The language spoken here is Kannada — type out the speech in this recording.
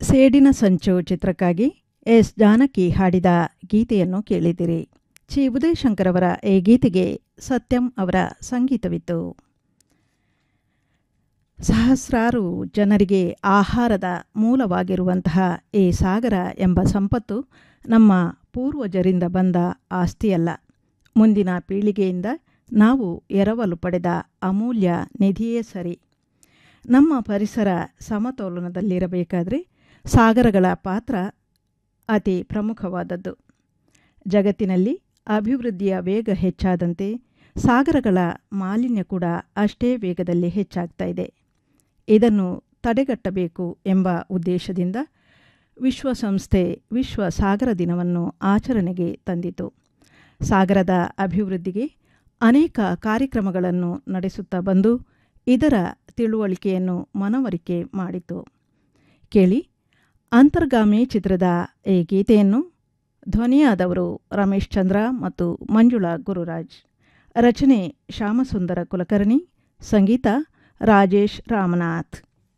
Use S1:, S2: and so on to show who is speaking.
S1: ಸೇಡಿನ ಸಂಚು ಚಿತ್ರಕ್ಕಾಗಿ ಎಸ್ ಜಾನಕಿ ಹಾಡಿದ ಗೀತೆಯನ್ನು ಕೇಳಿದಿರಿ ಚಿ ಉದಯಶಂಕರ್ ಅವರ ಈ ಗೀತೆಗೆ ಸತ್ಯಂ ಅವರ ಸಂಗೀತವಿತ್ತು ಸಹಸ್ರಾರು ಜನರಿಗೆ ಆಹಾರದ ಮೂಲವಾಗಿರುವಂತಹ ಈ ಸಾಗರ ಎಂಬ ಸಂಪತ್ತು ನಮ್ಮ ಪೂರ್ವಜರಿಂದ ಬಂದ ಆಸ್ತಿಯಲ್ಲ ಮುಂದಿನ ಪೀಳಿಗೆಯಿಂದ ನಾವು ಎರವಲು ಪಡೆದ ಅಮೂಲ್ಯ ನಿಧಿಯೇ ಸರಿ ನಮ್ಮ ಪರಿಸರ ಸಮತೋಲನದಲ್ಲಿರಬೇಕಾದರೆ ಸಾಗರಗಳ ಪಾತ್ರ ಅತಿ ಪ್ರಮುಖವಾದದ್ದು ಜಗತ್ತಿನಲ್ಲಿ ಅಭಿವೃದ್ಧಿಯ ವೇಗ ಹೆಚ್ಚಾದಂತೆ ಸಾಗರಗಳ ಮಾಲಿನ್ಯ ಕೂಡ ಅಷ್ಟೇ ವೇಗದಲ್ಲಿ ಹೆಚ್ಚಾಗ್ತಾ ಇದೆ ಇದನ್ನು ತಡೆಗಟ್ಟಬೇಕು ಎಂಬ ಉದ್ದೇಶದಿಂದ ವಿಶ್ವಸಂಸ್ಥೆ ವಿಶ್ವ ಸಾಗರ ದಿನವನ್ನು ಆಚರಣೆಗೆ ತಂದಿತು ಸಾಗರದ ಅಭಿವೃದ್ಧಿಗೆ ಅನೇಕ ಕಾರ್ಯಕ್ರಮಗಳನ್ನು ನಡೆಸುತ್ತಾ ಬಂದು ಇದರ ತಿಳುವಳಿಕೆಯನ್ನು ಮನವರಿಕೆ ಮಾಡಿತು ಕೇಳಿ ಅಂತರ್ಗಾಮಿ ಚಿತ್ರದ ಈ ಗೀತೆಯನ್ನು ಧ್ವನಿಯಾದವರು ರಮೇಶ್ ಚಂದ್ರ ಮತ್ತು ಮಂಜುಳಾ ಗುರುರಾಜ್ ರಚನೆ ಶ್ಯಾಮಸುಂದರ ಕುಲಕರ್ಣಿ ಸಂಗೀತ ರಾಜೇಶ್ ರಾಮನಾಥ್